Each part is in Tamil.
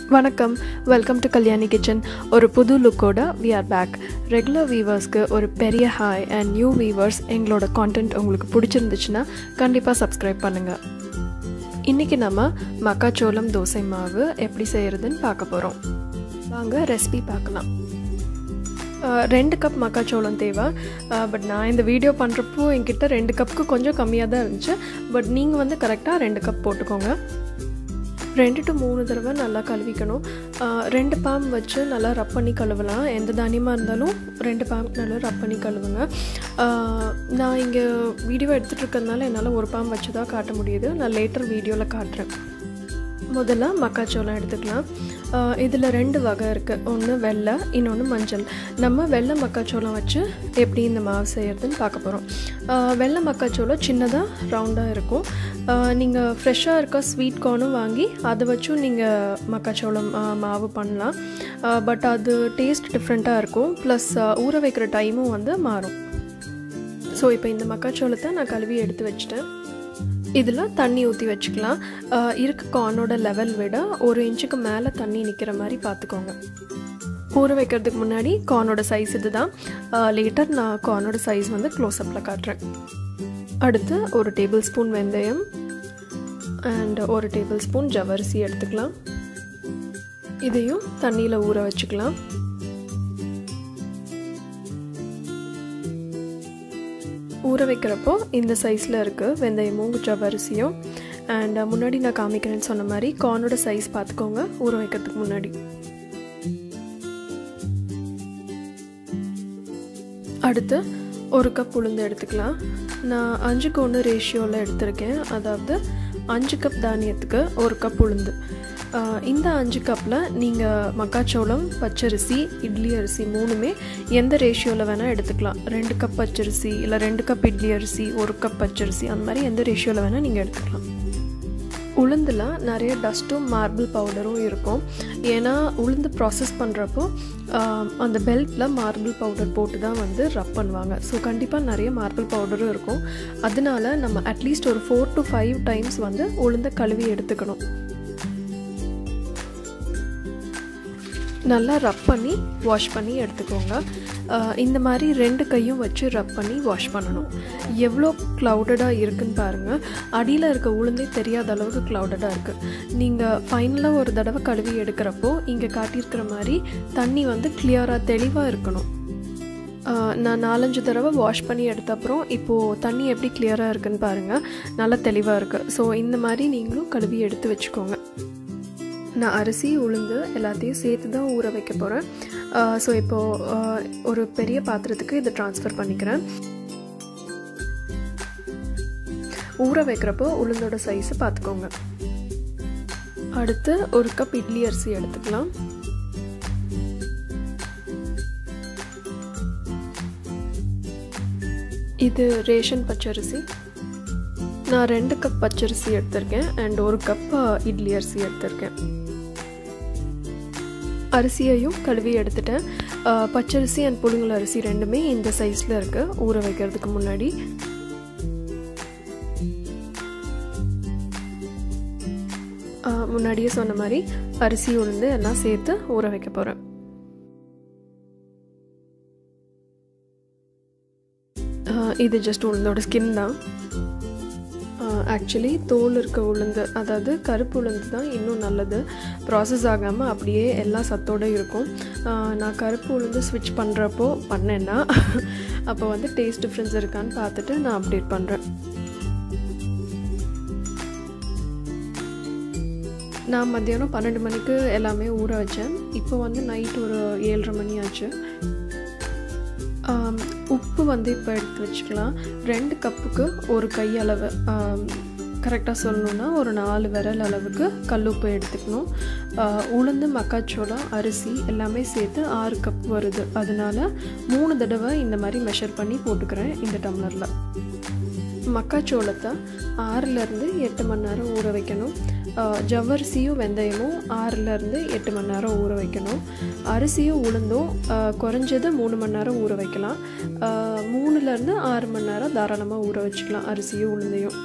வணக்கம் வெல்கம் டு கல்யாணி கிச்சன் ஒரு புது லுக்கோட வி ஆர் பேக் ரெகுலர் வீவர்ஸ்க்கு ஒரு பெரிய ஹாய் அண்ட் நியூ வீவர்ஸ் எங்களோட கான்டென்ட் உங்களுக்கு பிடிச்சிருந்துச்சுன்னா கண்டிப்பாக சப்ஸ்கிரைப் பண்ணுங்கள் இன்றைக்கி நம்ம மக்காச்சோளம் தோசை மாவு எப்படி செய்கிறதுன்னு பார்க்க போகிறோம் வாங்க ரெசிபி பார்க்கலாம் அஹ், ரெண்டு கப் மக்காச்சோளம் தேவை பட் நான் இந்த வீடியோ பண்ணுறப்போ என்கிட்ட ரெண்டு கப்புக்கு கொஞ்சம் கம்மியாக தான் இருந்துச்சு பட் நீங்கள் வந்து கரெக்டாக ரெண்டு கப் போட்டுக்கோங்க ரெண்டு டு மூணு தடவை நல்லா கழுவிக்கணும் ஆஹ் ரெண்டு பாம் வச்சு நல்லா ரப் பண்ணி கழுவலாம் எந்த தானியமாக இருந்தாலும் ரெண்டு பாம் நல்லா ரப் பண்ணி கழுவுங்க ஆஹ் நான் இங்கே வீடியோ எடுத்துகிட்டு இருக்கிறதுனால என்னால் ஒரு பாம் வச்சு தான் காட்ட முடியுது நான் லேட்டர் வீடியோவில் காட்டுறேன் முதல்ல மக்காச்சோளம் எடுத்துக்கலாம் இதில் ரெண்டு வகை இருக்குது ஒன்று வெள்ளை இன்னொன்று மஞ்சள் நம்ம வெள்ளை மக்காச்சோளம் வச்சு எப்படி இந்த மாவு செய்கிறதுன்னு பார்க்க போகிறோம் வெள்ளை மக்காச்சோளம் சின்னதாக ரவுண்டாக இருக்கும் நீங்கள் ஃப்ரெஷ்ஷாக இருக்க ஸ்வீட் கார்னும் வாங்கி அதை வச்சும் நீங்கள் மக்காச்சோளம் ஆ, மாவு பண்ணலாம் பட் அது டேஸ்ட் டிஃப்ரெண்ட்டாக இருக்கும் ப்ளஸ் ஊற வைக்கிற டைமும் வந்து மாறும் ஸோ இப்போ இந்த மக்காச்சோளத்தை நான் கழுவி எடுத்து வச்சிட்டேன் இதில் தண்ணி ஊற்றி வச்சுக்கலாம் ஆஹ் இருக்க கார்னோட லெவல் விட ஒரு இன்ச்சுக்கு மேலே தண்ணி நிற்கிற மாதிரி பார்த்துக்கோங்க ஊற வைக்கிறதுக்கு முன்னாடி கார்னோட சைஸ் இது தான் லேட்டர் நான் கார்னோட சைஸ் வந்து க்ளோஸ்அப்பில் காட்டுறேன் அடுத்து ஒரு டேபிள் ஸ்பூன் வெந்தயம் அண்ட் ஒரு டேபிள் ஸ்பூன் ஜவரிசி எடுத்துக்கலாம் இதையும் தண்ணியில் ஊற வச்சுக்கலாம் ஊற வைக்கிறப்போ இந்த சைஸில் இருக்குது வெந்தயமும் ஜவ்வரிசியும் அண்ட் முன்னாடி நான் காமிக்கிறேன்னு சொன்ன மாதிரி கார்னோட சைஸ் பார்த்துக்கோங்க ஊற வைக்கிறதுக்கு முன்னாடி அடுத்து ஒரு கப் உளுந்து எடுத்துக்கலாம் நான் அஞ்சுக்கு ஒன்று ரேஷியோவில் எடுத்திருக்கேன் அதாவது அஞ்சு கப் தானியத்துக்கு ஒரு கப் உளுந்து ஆஹ் இந்த அஞ்சு கப்பில் நீங்கள் மக்காச்சோளம் பச்சரிசி இட்லி அரிசி மூணுமே எந்த ரேஷியோவில் வேணால் எடுத்துக்கலாம் ரெண்டு கப் பச்சரிசி இல்லை ரெண்டு கப் இட்லி அரிசி ஒரு கப் பச்சரிசி அந்த மாதிரி எந்த ரேஷியோவில் வேணால் நீங்கள் எடுத்துக்கலாம் உளுந்தில் நிறைய டஸ்ட்டும் மார்பிள் பவுடரும் இருக்கும் ஏன்னா உளுந்து ப்ராசஸ் பண்ணுறப்போ அந்த பெல்ட்டில் மார்பிள் பவுடர் போட்டு தான் வந்து ரப் பண்ணுவாங்க ஸோ கண்டிப்பாக நிறைய மார்பிள் பவுடரும் இருக்கும் அதனால நம்ம அட்லீஸ்ட் ஒரு ஃபோர் டு ஃபைவ் டைம்ஸ் வந்து உளுந்தை கழுவி எடுத்துக்கணும் நல்லா ரப் பண்ணி வாஷ் பண்ணி எடுத்துக்கோங்க அஹ் இந்த மாதிரி ரெண்டு கையும் வச்சு ரப் பண்ணி வாஷ் பண்ணணும் எவ்வளோ க்ளவுடடாக இருக்குன்னு பாருங்கள் அடியில் இருக்க உளுந்தே தெரியாத அளவுக்கு க்ளவுடடாக இருக்குது நீங்கள் ஃபைனலாக ஒரு தடவை கழுவி எடுக்கிறப்போ இங்கே காட்டியிருக்கிற மாதிரி தண்ணி வந்து கிளியராக தெளிவாக இருக்கணும் அஹ் நான் நாலஞ்சு தடவை வாஷ் பண்ணி எடுத்த அப்புறம் இப்போது தண்ணி எப்படி கிளியராக இருக்குன்னு பாருங்கள் நல்லா தெளிவாக இருக்குது ஸோ இந்த மாதிரி நீங்களும் கழுவி எடுத்து வச்சுக்கோங்க நான் அரிசி உளுந்து எல்லாத்தையும் சேர்த்து தான் ஊற வைக்க போகிறேன் ஸோ இப்போது ஒரு பெரிய பாத்திரத்துக்கு இதை ட்ரான்ஸ்ஃபர் பண்ணிக்கிறேன் ஊற வைக்கிறப்போ உளுந்தோட சைஸை பார்த்துக்கோங்க அடுத்து ஒரு கப் இட்லி அரிசி எடுத்துக்கலாம் இது ரேஷன் பச்சரிசி நான் ரெண்டு கப் பச்சரிசி எடுத்திருக்கேன் அண்ட் ஒரு கப் இட்லி அரிசி எடுத்திருக்கேன் அரிசியையும் கழுவி எடுத்துட்டேன் அஹ், பச்சரிசி அண்ட் புழுங்கல் அரிசி ரெண்டுமே இந்த சைஸில் இருக்குது ஊற வைக்கிறதுக்கு முன்னாடி அஹ், முன்னாடியே சொன்ன மாதிரி அரிசி உளுந்து எல்லாம் சேர்த்து ஊற வைக்க போகிறேன் இது ஜஸ்ட் உளுந்தோட ஸ்கின் தான் ஆக்சுவலி தோல் இருக்க உளுந்து அதாவது கருப்பு உளுந்து தான் இன்னும் நல்லது ப்ராசஸ் ஆகாமல் அப்படியே எல்லா சத்தோடு இருக்கும் ஆஹ் நான் கருப்பு உளுந்து ஸ்விட்ச் பண்ணுறப்போ பண்ணேன்னா அப்போ வந்து டேஸ்ட் டிஃப்ரென்ஸ் இருக்கான்னு பார்த்துட்டு நான் அப்டேட் பண்ணுறேன் நான் மத்தியானம் பன்னெண்டு மணிக்கு எல்லாமே ஊற வச்சேன் இப்போ வந்து நைட் ஒரு ஏழரை மணி ஆச்சு ஆம், உப்பு வந்து இப்போ எடுத்து வச்சுக்கலாம் ரெண்டு கப்புக்கு ஒரு கை அளவு கரெக்டாக சொல்லணுன்னா ஒரு நாலு விரல் அளவுக்கு கல்லுப்பு எடுத்துக்கணும் ஆ, உளுந்து மக்காச்சோளம் அரிசி எல்லாமே சேர்த்து ஆறு கப் வருது அதனால மூணு தடவை இந்த மாதிரி மெஷர் பண்ணி போட்டுக்கிறேன் இந்த டம்ளரில் மக்காச்சோளத்தை ஆறுலேருந்து எட்டு மணி நேரம் ஊற வைக்கணும் ஆஹ் ஜவ்வரிசியும் வெந்தயமும் ஆறுலேருந்து எட்டு மணி நேரம் ஊற வைக்கணும் அரிசியும் உளுந்தும் ஆஹ் குறைஞ்சது மூணு மணி நேரம் ஊற வைக்கலாம் ஆஹ் மூணுலேருந்து ஆறு மணி நேரம் தாராளமாக ஊற வச்சுக்கலாம் அரிசியும் உளுந்தையும்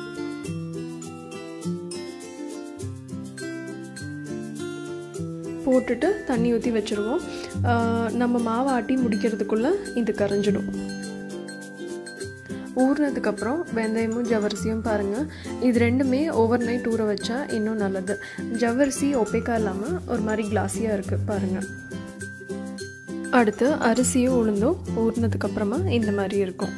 போட்டுட்டு தண்ணி ஊற்றி வச்சுருவோம் நம்ம மாவை ஆட்டி முடிக்கிறதுக்குள்ளே இது கரைஞ்சிடும் ஊறினதுக்கப்புறம் வெந்தயமும் ஜவ்வரிசியும் பாருங்கள் இது ரெண்டுமே ஓவர் நைட் ஊற வச்சா இன்னும் நல்லது ஜவ்வரிசி ஒப்பேக்கா இல்லாமல் ஒரு மாதிரி கிளாஸியாக இருக்குது பாருங்கள் அடுத்து அரிசியும் உளுந்தும் ஊறினதுக்கப்புறமா இந்த மாதிரி இருக்கும்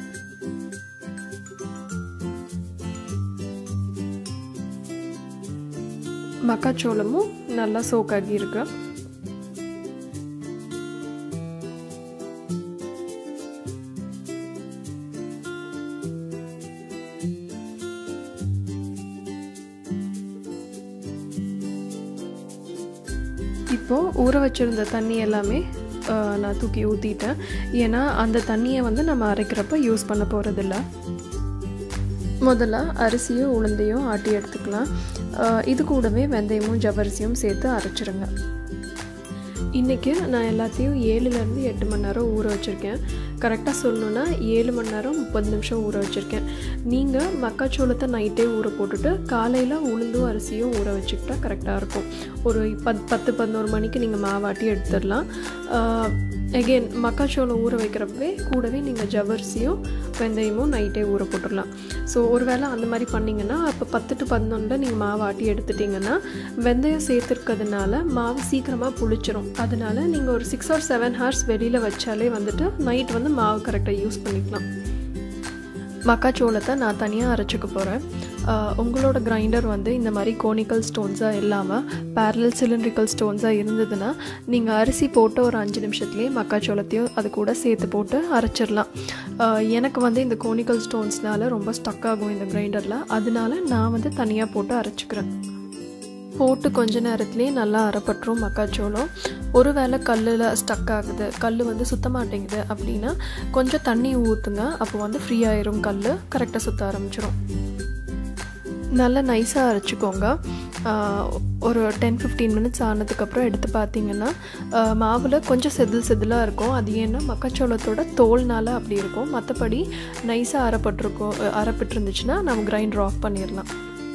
மக்காச்சோளமும் நல்லா சோக்காகி இருக்கு இப்போது ஊற வச்சுருந்த தண்ணி எல்லாமே நான் தூக்கி ஊற்றிட்டேன் ஏன்னா அந்த தண்ணியை வந்து நம்ம அரைக்கிறப்ப யூஸ் பண்ண போகிறதில்ல முதல்ல அரிசியும் உளுந்தையும் ஆட்டி எடுத்துக்கலாம் இது கூடவே வெந்தயமும் ஜவ்வரிசியும் சேர்த்து அரைச்சிருங்க இன்றைக்கி நான் எல்லாத்தையும் ஏழுலேருந்து எட்டு மணி நேரம் ஊற வச்சுருக்கேன் கரெக்டாக சொல்லணுன்னா ஏழு மணி நேரம் முப்பது நிமிஷம் ஊற வச்சுருக்கேன் நீங்கள் மக்காச்சோளத்தை நைட்டே ஊற போட்டுட்டு காலையில் உளுந்தும் அரிசியும் ஊற வச்சுக்கிட்டா கரெக்டாக இருக்கும் ஒரு பத் பத்து பதினோரு மணிக்கு நீங்கள் மாவாட்டி எடுத்துடலாம் எகெயின் மக்காச்சோளம் ஊற வைக்கிறப்பவே கூடவே நீங்கள் ஜவ்வரிசியும் வெந்தயமும் நைட்டே ஊற போட்டுடலாம் ஸோ ஒருவேளை அந்த மாதிரி பண்ணிங்கன்னா அப்போ பத்து டு பதினொன்றில் நீங்கள் மாவு ஆட்டி எடுத்துட்டிங்கன்னா வெந்தயம் சேர்த்துருக்கிறதுனால மாவு சீக்கிரமாக புளிச்சிரும் அதனால் நீங்கள் ஒரு சிக்ஸ் ஆர் செவன் ஹவர்ஸ் வெளியில் வச்சாலே வந்துட்டு நைட் வந்து மாவு கரெக்டாக யூஸ் பண்ணிக்கலாம் மக்காச்சோளத்தை நான் தனியாக அரைச்சிக்க போகிறேன் உங்களோட கிரைண்டர் வந்து இந்த மாதிரி கோனிக்கல் ஸ்டோன்ஸாக இல்லாமல் பேரலல் சிலிண்ட்ரிக்கல் ஸ்டோன்ஸாக இருந்ததுன்னா நீங்கள் அரிசி போட்டு ஒரு அஞ்சு நிமிஷத்துலேயே மக்காச்சோளத்தையும் அது கூட சேர்த்து போட்டு அரைச்சிடலாம் எனக்கு வந்து இந்த கோனிக்கல் ஸ்டோன்ஸ்னால ரொம்ப ஸ்டக் ஆகும் இந்த கிரைண்டரில் அதனால நான் வந்து தனியாக போட்டு அரைச்சிக்கிறேன் போட்டு கொஞ்ச நேரத்துலேயே நல்லா அரைப்பட்டுரும் மக்காச்சோளம் ஒரு வேளை கல்லில் ஸ்டக் ஆகுது கல் வந்து சுத்த மாட்டேங்குது அப்படின்னா கொஞ்சம் தண்ணி ஊற்றுங்க அப்போ வந்து ஃப்ரீ ஆயிரும் கல் கரெக்டாக சுற்ற ஆரம்பிச்சிரும் நல்லா நைஸாக அரைச்சிக்கோங்க ஒரு டென் ஃபிஃப்டீன் மினிட்ஸ் ஆனதுக்கப்புறம் எடுத்து பார்த்தீங்கன்னா மாவில் கொஞ்சம் செதில் செதிலாக இருக்கும் அது ஏன்னா மக்காச்சோளத்தோட தோல்னால் அப்படி இருக்கும் மற்றபடி நைஸாக அரைப்பட்டிருக்கோம் அரைப்பட்டு இருந்துச்சுன்னா நம்ம கிரைண்டர் ஆஃப் பண்ணிடலாம்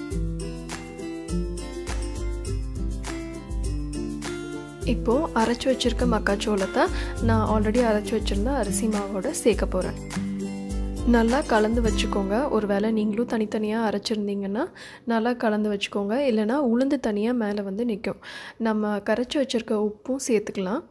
இப்போது அரைச்சி வச்சுருக்க மக்காச்சோளத்தை நான் ஆல்ரெடி அரைச்சி வச்சுருந்த அரிசி மாவோட சேர்க்க போகிறேன் நல்லா கலந்து வச்சுக்கோங்க ஒரு வேளை நீங்களும் தனித்தனியாக அரைச்சிருந்தீங்கன்னா நல்லா கலந்து வச்சுக்கோங்க இல்லைனா உளுந்து தனியாக மேலே வந்து நிற்கும் நம்ம கரைச்சி வச்சுருக்க உப்பும் சேர்த்துக்கலாம்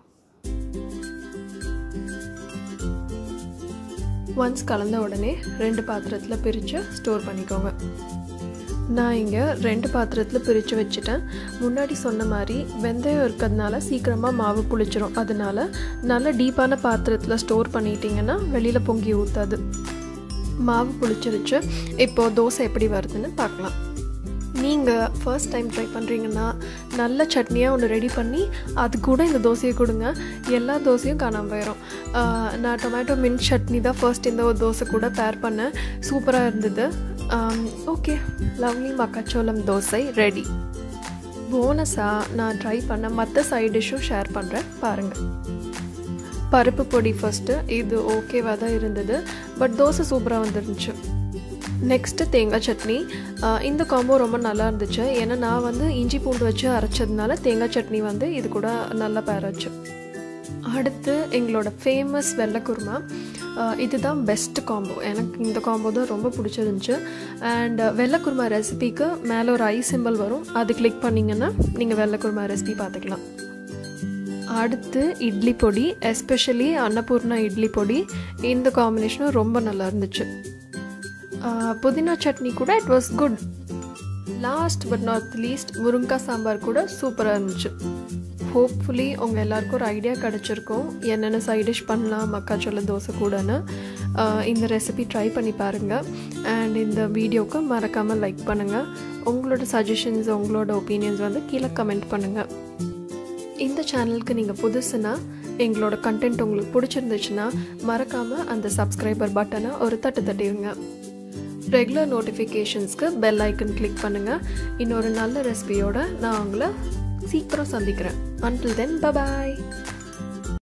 ஒன்ஸ் கலந்த உடனே ரெண்டு பாத்திரத்தில் பிரித்து ஸ்டோர் பண்ணிக்கோங்க நான் இங்கே ரெண்டு பாத்திரத்தில் பிரித்து வச்சுட்டேன் முன்னாடி சொன்ன மாதிரி வெந்தயம் இருக்கிறதுனால சீக்கிரமாக மாவு புளிச்சிரும் அதனால நல்ல டீப்பான பாத்திரத்தில் ஸ்டோர் பண்ணிட்டீங்கன்னா வெளியில் பொங்கி ஊற்றாது மாவு புளிச்சிருச்சு இப்போது தோசை எப்படி வருதுன்னு பார்க்கலாம் நீங்கள் ஃபர்ஸ்ட் டைம் ட்ரை பண்ணுறீங்கன்னா நல்ல சட்னியாக ஒன்று ரெடி பண்ணி அது கூட இந்த தோசையை கொடுங்க எல்லா தோசையும் காணாமல் போயிடும் நான் டொமேட்டோ மின்ட் சட்னி தான் ஃபர்ஸ்ட் இந்த ஒரு தோசை கூட பேர் பண்ணேன் சூப்பராக இருந்தது ஓகே லவ்லி மக்காச்சோளம் தோசை ரெடி போனஸாக நான் ட்ரை பண்ண மற்ற சைட் டிஷ்ஷும் ஷேர் பண்ணுறேன் பாருங்கள் பருப்பு பொடி ஃபஸ்ட்டு இது ஓகேவாக தான் இருந்தது பட் தோசை சூப்பராக வந்துருந்துச்சு நெக்ஸ்ட்டு தேங்காய் சட்னி இந்த காம்போ ரொம்ப நல்லா இருந்துச்சு ஏன்னா நான் வந்து இஞ்சி பூண்டு வச்சு அரைச்சதுனால தேங்காய் சட்னி வந்து இது கூட நல்லா பேராச்சு அடுத்து எங்களோட ஃபேமஸ் வெள்ளை குருமா இதுதான் பெஸ்ட் காம்போ எனக்கு இந்த காம்போ தான் ரொம்ப பிடிச்சிருந்துச்சு அண்ட் வெள்ளை குருமா ரெசிபிக்கு மேலே ஒரு ஐ சிம்பிள் வரும் அது கிளிக் பண்ணிங்கன்னா நீங்கள் வெள்ளை குருமா ரெசிபி பார்த்துக்கலாம் அடுத்து இட்லி பொடி எஸ்பெஷலி அன்னபூர்ணா இட்லி பொடி இந்த காம்பினேஷனும் ரொம்ப நல்லா இருந்துச்சு புதினா சட்னி கூட it was good last but not least முருங்காய் சாம்பார் கூட சூப்பராக இருந்துச்சு ஹோப்ஃபுல்லி உங்கள் எல்லாருக்கும் ஒரு ஐடியா கிடச்சிருக்கும் என்னென்ன சைட் டிஷ் பண்ணலாம் மக்காச்சோள தோசை கூடன்னு இந்த ரெசிபி ட்ரை பண்ணி பாருங்கள் அண்ட் இந்த வீடியோவுக்கு மறக்காமல் லைக் பண்ணுங்கள் உங்களோட சஜஷன்ஸ் உங்களோட ஒப்பீனியன்ஸ் வந்து கீழே கமெண்ட் பண்ணுங்கள் இந்த சேனலுக்கு நீங்கள் புதுசுனா எங்களோட கண்டென்ட் உங்களுக்கு பிடிச்சிருந்துச்சுன்னா மறக்காமல் அந்த சப்ஸ்கிரைபர் பட்டனை ஒரு தட்டு தட்டிடுங்க ரெகுலர் நோட்டிஃபிகேஷன்ஸ்க்கு பெல் ஐக்கன் கிளிக் பண்ணுங்கள் இன்னொரு நல்ல ரெசிபியோட நான் உங்களை சீக்கிரம் சந்திக்கிறேன் அன்டில் தென் பபாய்